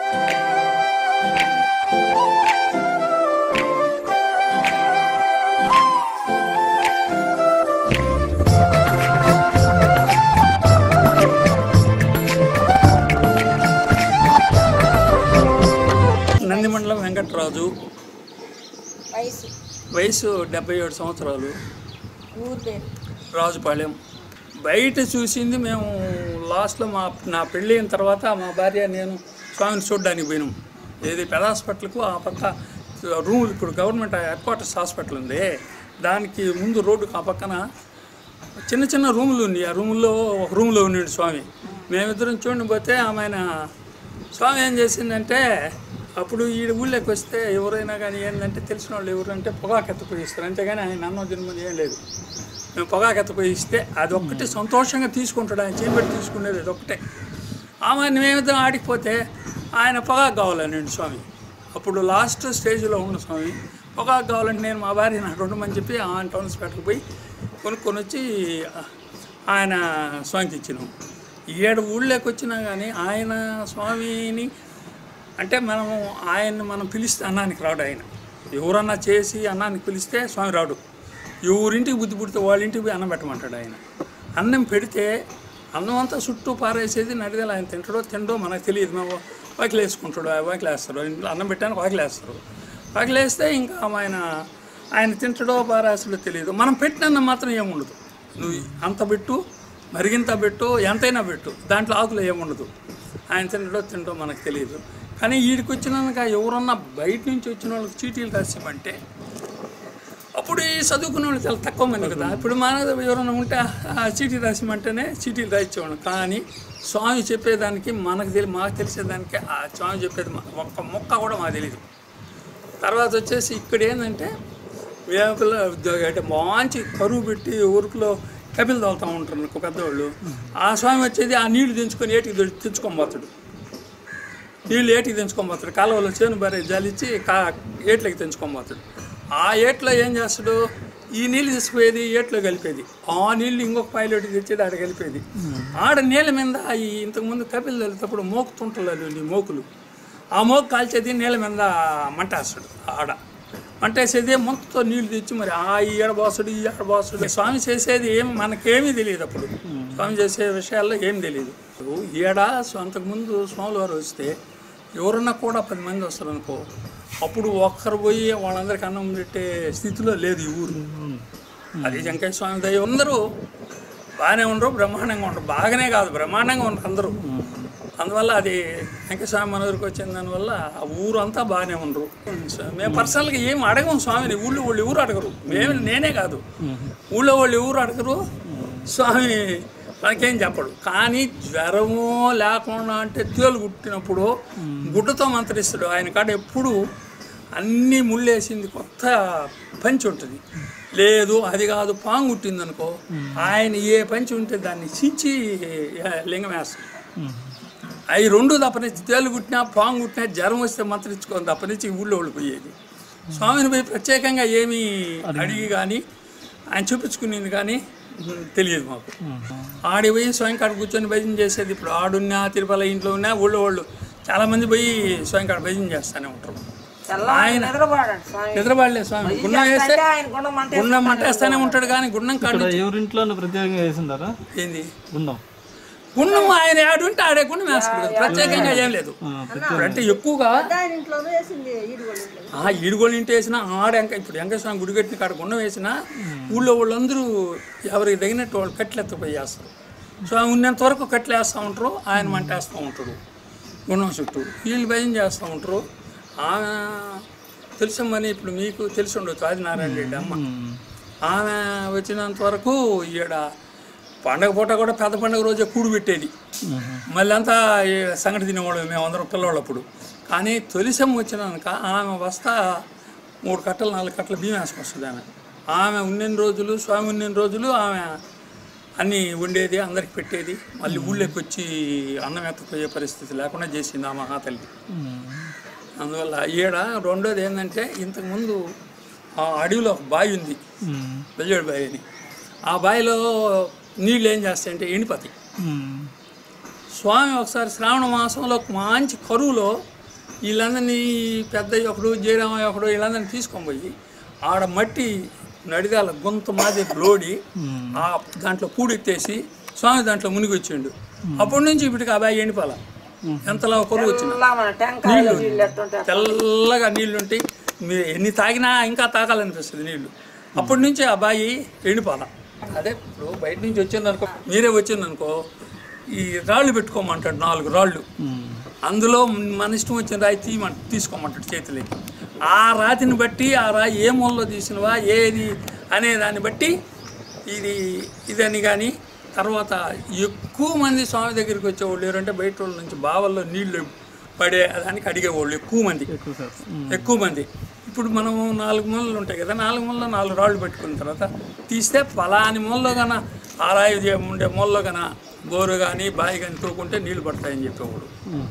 నందిమండలం వెంకట్రాజు వయసు వయసు డెబ్బై ఏడు సంవత్సరాలు ఊరు పేరు రాజుపాలెం బయట చూసింది మేము లాస్ట్లో మా నా పెళ్ళి అయిన తర్వాత మా భార్య నేను స్వామిని చూడడానికి పోయినాం ఏది పెద్ద హాస్పిటల్కు ఆ పక్క రూమ్ ఇప్పుడు గవర్నమెంట్ హెడ్ క్వార్టర్స్ హాస్పిటల్ ఉంది దానికి ముందు రోడ్డుకు ఆ పక్కన చిన్న చిన్న రూములు ఉంది ఆ రూముల్లో ఒక రూమ్లో ఉన్నాడు స్వామి మేమిద్దరం చూడండి పోతే ఆమె స్వామి ఏం చేసిందంటే అప్పుడు ఈ ఊళ్ళోకి వస్తే ఎవరైనా కానీ ఏంటంటే తెలిసిన వాళ్ళు ఎవరంటే పొగాకు ఎత్తపోయిస్తారు అంతేగాని ఆయన అన్నం జన్మది ఏం లేదు మేము పొగాకు ఎత్తపోయిస్తే అది ఒక్కటి సంతోషంగా తీసుకుంటాడు ఆయన చేపెట్టి తీసుకునేది అది ఒక్కటే ఆమె మేమిద్దరం ఆడిపోతే ఆయన పొగాకు కావాలనండి స్వామి అప్పుడు లాస్ట్ స్టేజ్లో ఉన్న స్వామి పొగాకు కావాలంటే నేను మా భార్య నాకు రెండు మంది చెప్పి ఆయన టౌన్ హాస్పిటల్కి పోయి కొనుక్కొని వచ్చి ఆయన స్వామికి ఇచ్చినాం ఏడు ఊళ్ళోకి వచ్చినా కానీ ఆయన స్వామిని అంటే మనము ఆయన్ని మనం పిలిస్తే అన్నానికి రాడు ఆయన ఎవరన్నా చేసి అన్నానికి పిలిస్తే స్వామి రాడు ఎవరింటికి బుద్ధి పుడితే వాళ్ళ ఇంటికి పోయి అన్నం పెట్టమంటాడు ఆయన అన్నం పెడితే అన్నం అంతా చుట్టూ పారేసేది నడిదలు ఆయన తింటాడో తిండో మనకు తెలియదు మేము వాకిలు వేసుకుంటాడు వాకిలు వేస్తారు ఇంట్లో అన్నం పెట్టడానికి వాకిలు వేస్తారు వాకిలు వేస్తే ఇంకా ఆయన ఆయన తింటాడో పారేస్తాడో తెలియదు మనం పెట్టిన అన్నం మాత్రం ఏముండదు నువ్వు అంత పెట్టు మరిగింత పెట్టు ఎంతైనా పెట్టు దాంట్లో ఆకులు ఏముండదు ఆయన తింటాడో తింటో మనకు తెలియదు కానీ వీడికి వచ్చినాక ఎవరన్నా బయట నుంచి వచ్చిన వాళ్ళకి చీటీలు రాసిమంటే అప్పుడు ఈ చదువుకునే వాళ్ళు చాలా తక్కువ మంది కదా ఇప్పుడు మన ఎవరైనా ఉంటే ఆ చీటీ రాసిమంటేనే చీటీలు రాయించేవాళ్ళం కానీ స్వామి చెప్పేదానికి మనకు తెలి మాకు తెలిసేదానికి ఆ స్వామి చెప్పేది మా- ఒక్క మొక్క కూడా మాకు తెలియదు తర్వాత వచ్చేసి ఇక్కడ ఏంటంటే వేపల అంటే మంచి కరువు పెట్టి ఊరుకులో కపిలు తోలుతూ ఉంటారు ఒక పెద్దవాళ్ళు ఆ స్వామి వచ్చేది ఆ నీళ్లు తెంచుకొని ఏటికి తె- తెచ్చుకొని పోతాడు నీళ్ళు ఏటికి తెంచుకొని పోతాడు కాలువలో చేను బరే జలిచ్చి కా ఏట్లకి తెంచుకొని పోతాడు ఆ ఏట్లో ఏం చేస్తాడు ఈ నీళ్ళు తీసుకుపోయేది ఏట్లో కలిపేది ఆ నీళ్ళు ఇంకొక పైలట్ తెచ్చేది ఆడ కలిపేది ఆడ నీళ్ళ మీద ఈ ఇంతకుముందు కపిలు తల్లినప్పుడు మోకు తుంటలు ఈ మోకులు ఆ మోకు కాల్చేది నీళ్ళ మీద మంటేస్తాడు ఆడ మంటేసేది ముంతతో నీళ్లు తెచ్చి మరి ఆ ఈ ఏడబాసుడు ఈ ఏడబాసుడు స్వామి చేసేది ఏమి మనకేమీ తెలియదు అప్పుడు స్వామి చేసే విషయాల్లో ఏం తెలియదు ఈడ అంతకుముందు స్వాముల వారు వస్తే ఎవరన్నా కూడా పది మంది వస్తారు అనుకో అప్పుడు ఒక్కరు పోయి వాళ్ళందరికీ అన్నం పెట్టే స్థితిలో లేదు ఈ ఊరు అది వెంకయ్య స్వామి దయ అందరూ బాగానే ఉండరు బ్రహ్మాండంగా ఉండరు బాగానే కాదు బ్రహ్మాండంగా ఉండరు అందరూ అందువల్ల అది వెంకటస్వామి మన ఊరికి వచ్చిన దానివల్ల ఆ ఊరు అంతా బాగానే ఉండరు మేము పర్సనల్గా ఏం అడగం స్వామిని ఊళ్ళో వాళ్ళు ఎవరు అడగరు మేము నేనే కాదు ఊళ్ళో వాళ్ళు ఎవరు అడగరు స్వామి మనకేం చెప్పడు కానీ జ్వరము లేకుండా అంటే తేలు కుట్టినప్పుడు గుడ్డతో మంత్రిస్తాడు ఆయన కాడ ఎప్పుడు అన్నీ ముళ్ళేసింది కొత్త పంచి ఉంటుంది లేదు అది కాదు పాము కుట్టింది అనుకో ఆయన ఏ పంచి ఉంటే దాన్ని చించి లింగం వేస్తాడు అవి రెండు తప్పనిచ్చి తేలు కుట్టినా పాము కుట్టినా జ్వరం వస్తే మంత్రించుకొని తప్పనిచ్చి ఊళ్ళో వాళ్ళు పోయేది స్వామిని పోయి ప్రత్యేకంగా ఏమీ అడిగి కానీ ఆయన చూపించుకునేది కానీ ఉమ్, తెలియదు మాకు ఆడి పోయి స్వయం కాడ కూర్చొని భజన చేసేది ఇప్పుడు ఆడున్నా తిరుపతి ఇంట్లో ఉన్నా ఊళ్ళో వాళ్ళు చాలామంది పోయి స్వయం కాడ భజన చేస్తూనే ఉంటారు తెల్లవారు నిద్రపోడాడు స్వామి నిద్రపడలే స్వామి గుండం వేస్తే అంటే ఆయన గుండం మంట గుండం మంటేస్తూనే ఉంటాడు కానీ గుండం కాడ ఇక్కడ ఎవరింట్లోనూ ప్రత్యేకంగా వేసిండారా ఏంది గుండం గుండం ఆయన ఆడుంటే ఆడే గుండం వేస్తాడు కదా. ప్రత్యేకంగా ఏం లేదు ఆ, ఇప్పుడు అంటే ఎక్కువగా ఆయన ఇంట్లోనే వేసింది ఈడుగోళ్ళు ఇంట్లో ఆ ఈడుగోళ్ళ ఇంటి వేసినా ఆడ ఎంక ఇప్పుడు వెంకటస్వామి గుడి కట్టిన కాడ గుండం వేసినా ఊళ్ళో వాళ్ళందరూ ఎవరికి తగినట్టు వాళ్ళు కట్లు ఎత్తపోయి చేస్తారు సో ఆ ఉన్నంత వరకు కట్లు వేస్తూ ఉంటారు ఆయన మంట వేస్తూ ఉంటారు గుండం చుట్టూ వీళ్ళు భయం చేస్తూ ఉంటారు ఆమె తెలుసమ్మని ఇప్పుడు మీకు తెలిసి ఉండొచ్చు ఆదినారాయణ రెడ్డి అమ్మ ఆమె వచ్చినంత వరకు ఈడ పండగ పూట కూడా పెద్ద పండగ రోజే కూడు పెట్టేది మళ్ళీ అంతా ఈ సంగటి తినేవాళ్ళు మేమందరం పిల్లవాళ్ళప్పుడు కానీ తొలిసమ్మ వచ్చినాక ఆమె వస్తా మూడు కట్టలు నాలుగు కట్టలు బియ్యం వేసుకొస్తుంది ఆమె ఆమె ఉన్నన్ని రోజులు స్వామి ఉన్నన్ని రోజులు ఆమె అన్నీ వండేది అందరికి పెట్టేది మళ్ళీ ఊళ్ళోకి వచ్చి అన్నం ఎత్తపోయే పరిస్థితి లేకుండా చేసింది ఆ మహాతల్లి అందువల్ల ఈడ రెండోది ఏంటంటే ఇంతకుముందు ఆ అడవిలో ఒక బావి ఉంది బెల్లేడు బావి అని ఆ బావిలో నీళ్ళు ఏం చేస్తాయంటే ఎండిపోతాయి స్వామి ఒకసారి శ్రావణ మాసంలో మంచి కరువులో వీళ్ళందరినీ పెద్దయ్య ఒకడు జయరామయ్య ఒకడు వీళ్ళందరినీ తీసుకొని పోయి ఆడ మట్టి నడిదాల గుంత మాది లోడి ఆ దాంట్లో పూడెత్తేసి స్వామి దాంట్లో మునిగి వచ్చిండు అప్పటి నుంచి ఇప్పటికి ఆ బ్యాగ్ ఎండిపోల ఎంతలా కొరువు వచ్చింది ఇలా మన టెంకాయలు నీళ్ళు ఎట్టుంటే తెల్లగా నీళ్లుంటాయి మీరు ఎన్ని తాగినా ఇంకా తాగాలనిపిస్తుంది నీళ్లు అప్పటి నుంచి ఆ బాయి ఎండిపోల అదే ఇప్పుడు బయట నుంచి వచ్చిందనుకో మీరే వచ్చిందనుకో ఈ రాళ్ళు పెట్టుకోమంటాడు నాలుగు రాళ్ళు అందులో మన ఇష్టం వచ్చిన రాయి తీయమంట తీసుకోమంటాడు చేతిలోకి ఆ రాతిని బట్టి ఆ రాయి ఏ మూలలో తీసినవా ఏది అనే దాన్ని బట్టి ఇది ఇదని కానీ తర్వాత ఎక్కువ మంది స్వామి దగ్గరికి వచ్చేవాళ్ళు ఎవరంటే బయట వాళ్ళ నుంచి బావల్లో నీళ్లు పడే దానికి అడిగేవాళ్ళు ఎక్కువ మంది ఎక్కువ శాతం ఎక్కువ మంది ఇప్పుడు మనము నాలుగు మూలలు ఉంటాయి కదా నాలుగు మూలలో నాలుగు రాళ్ళు పెట్టుకున్న తర్వాత తీస్తే ఫలాని మూలలో కన ఆ రాయి చే- ఉండే మూలలో కన బోరు కానీ బావి కానీ తోకుంటే నీళ్లు పడతాయని చెప్పేవాడు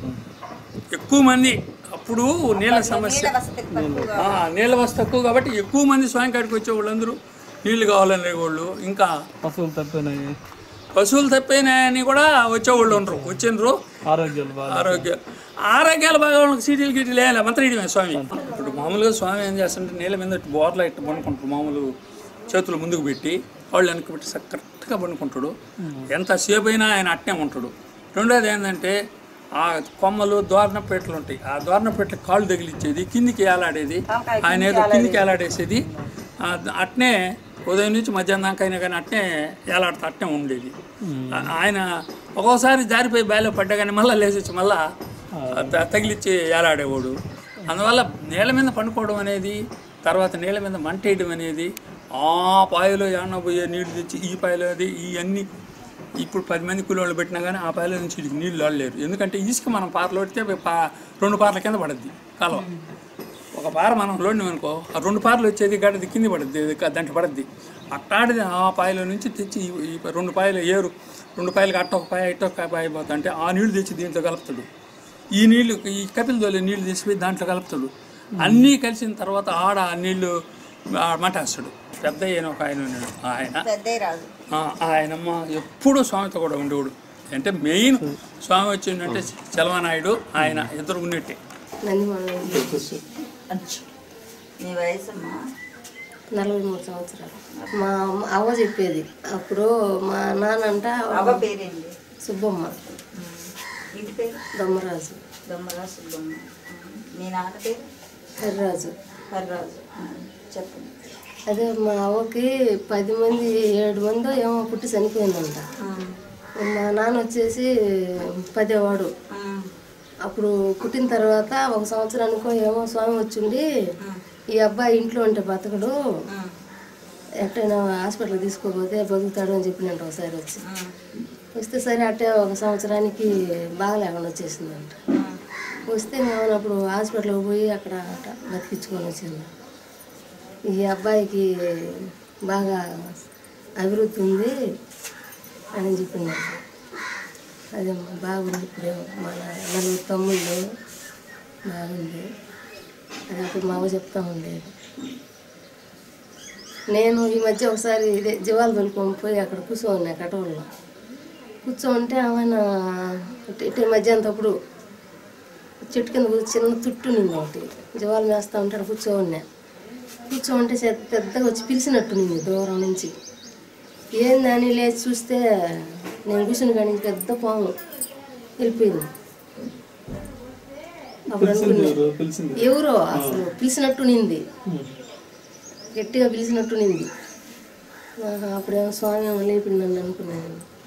ఎక్కువ మంది అప్పుడు నీళ్ళ సమస్య ఆ, నీళ్ళ వసతి తక్కువ కాబట్టి ఎక్కువ మంది స్వామి కాడికి వచ్చేవాళ్ళు అందరూ నీళ్లు కావాలనేవాళ్ళు ఇంకా పశువులు తప్పినాయి పశువులు తప్పైనాయని కూడా వచ్చేవాళ్ళు ఉండరు వచ్చిండ్రు ఆరోగ్యాలు బాగా ఆరోగ్య ఆరోగ్యాలు బాగా వాళ్ళకి సీటీలు గీటీలు వేయాలి మంత్రం ఇయడమే స్వామి ఇప్పుడు మామూలుగా స్వామి ఏం చేస్తుంటే నీళ్ళ మీద ఇట్టు బోర్లా ఇట్టు పండుకుంటారు మామూలు చేతులు ముందుకు పెట్టి వాళ్ళు వెనక్కి పెట్టి స- కరెక్ట్గా పండుకుంటాడు ఎంతసేపు అయినా ఆయన అట్నే ఉంటాడు రెండోది ఏంటంటే ఆ కొమ్మలు దోరణపేటలు ఉంటాయి ఆ దోరణపేటలు కాళ్ళు తగిలిచ్చేది కిందికి ఏలాడేది ఆయన ఏదో కిందికి ఏలాడేసేది ఆ, అట్నే ఉదయం నుంచి మధ్యాహ్నం దాకా అయినా కానీ అట్నే ఏలాడుతూ అట్నే ఉండేది ఆ- ఆయన ఒక్కోసారి జారిపోయి బాయిలో పడ్డా కానీ మళ్ళీ లేచి మళ్ళా త- తగిలిచ్చి ఏలాడేవాడు అందువల్ల నేల మీద పండుకోవడం అనేది తర్వాత నేల మీద మంట వేయడం అనేది ఆ పాయలో ఏమన్నా పోయే నీళ్లు తెచ్చి ఈ పాయలో అది ఇవన్నీ ఇప్పుడు పది మంది కూలోళ్ళు పెట్టినా కానీ ఆ పాయలో నుంచి వీడికి నీళ్ళు వాడలేరు ఎందుకంటే ఇసుక మనం పారలో పెడితే పా రెండు పార్ల కింద పడద్ది కాలువ ఒక పార మనం లోడిని అనుకో ఆ రెండు పార్లు వచ్చేది గడ్డది కింద పడుద్ది దాంట్లో పడద్ది అట్టాడిది ఆ పాయలో నుంచి తెచ్చి ఈ- ఈ రెండు పాయలు ఏరు రెండు పాయలకి అట్ట ఒక పాయ ఇట్ట ఒక పాయ పోతా అంటే ఆ నీళ్లు తెచ్చి దీంట్లో కలుపుతాడు ఈ నీళ్లు ఈ కపిల్ దోలి నీళ్లు తీసిపోయి దాంట్లో కలుపుతాడు అన్నీ కలిసిన తర్వాత ఆడ ఆ నీళ్లు ఆ మటేస్తాడు పెద్ద ఆయన ఒక ఆయన ఉన్నాడు ఆయన పెద్దయ్య రాదు ఆ, ఆయనమ్మ ఎప్పుడూ స్వామితో కూడా ఉండేవాడు అంటే మెయిన్ స్వామి వచ్చిందంటే చలవనాయుడు ఆయన ఇద్దరు ఉన్నట్టే నీ వయసు అమ్మా నలభై మూడు సంవత్సరాలు మా అమ్మ అవ్వ చెప్పేది అప్పుడు మా నాన్నంట అవ్వ పేరేంటి సుబ్బమ్మ ఇంటి పేరు దమ్మరాజు దొమ్మరా సుబ్బమ్మ మీ నాన్న పేరు హరిరాజు హరిరాజు చెప్పండి అదే మా అవ్వకి పది మంది ఏడు మందో ఏమో పుట్టి చనిపోయిందంట మా నాన్న వచ్చేసి పదేవాడు అప్పుడు పుట్టిన తర్వాత ఒక సంవత్సరానికో ఏమో స్వామి వచ్చిండి ఈ అబ్బాయి ఇంట్లో ఉంటే బతకడు ఎట్టైనా హాస్పిటల్ తీసుకోపోతే బతుకుతాడు అని చెప్పినంట ఒకసారి వచ్చి వస్తే సరే అట్టే ఒక సంవత్సరానికి బాగలేకుండా వచ్చేసిందంట వస్తే మేము అప్పుడు హాస్పిటల్కి పోయి అక్కడ అట్ట బతికించుకొని వచ్చింది ఈ అబ్బాయికి బాగా అభివృద్ధి ఉంది అని చెప్పింది అదే బాగుంది ఇప్పుడు మన నలుగురు తమ్ముళ్ళు బాగుంది అది అప్పుడు మా అవ్వ చెప్తా ఉండేది నేను ఈ మధ్య ఒకసారి ఇదే జీవాలు తొలుకొని పోయి అక్కడ కూర్చోన్నా కటవల్లో కూర్చోంటే ఆమెన ఇటు మధ్యాహ్నప్పుడు చెట్టు కింద కూర్చో- చిన్న తుట్టు నింది ఒకటి జీవాలు మేస్తా ఉంటే అక్కడ కూర్చోన్నా కూర్చోంటే చె- పెద్దగా వచ్చి పిలిచినట్టు నింది దూరం నుంచి ఏందని లేచి చూస్తే నేను కూర్చుని కానీ పెద్ద పాము వెళ్ళిపోయింది అప్పుడు అనుకున్నా పిలిచింది ఎవరో అసలు పిలిచినట్టు నింది గట్టిగా పిలిచినట్టు నింది ఆహా, అప్పుడేమో స్వామి ఏమో లేపిండి నన్ను అనుకున్నాను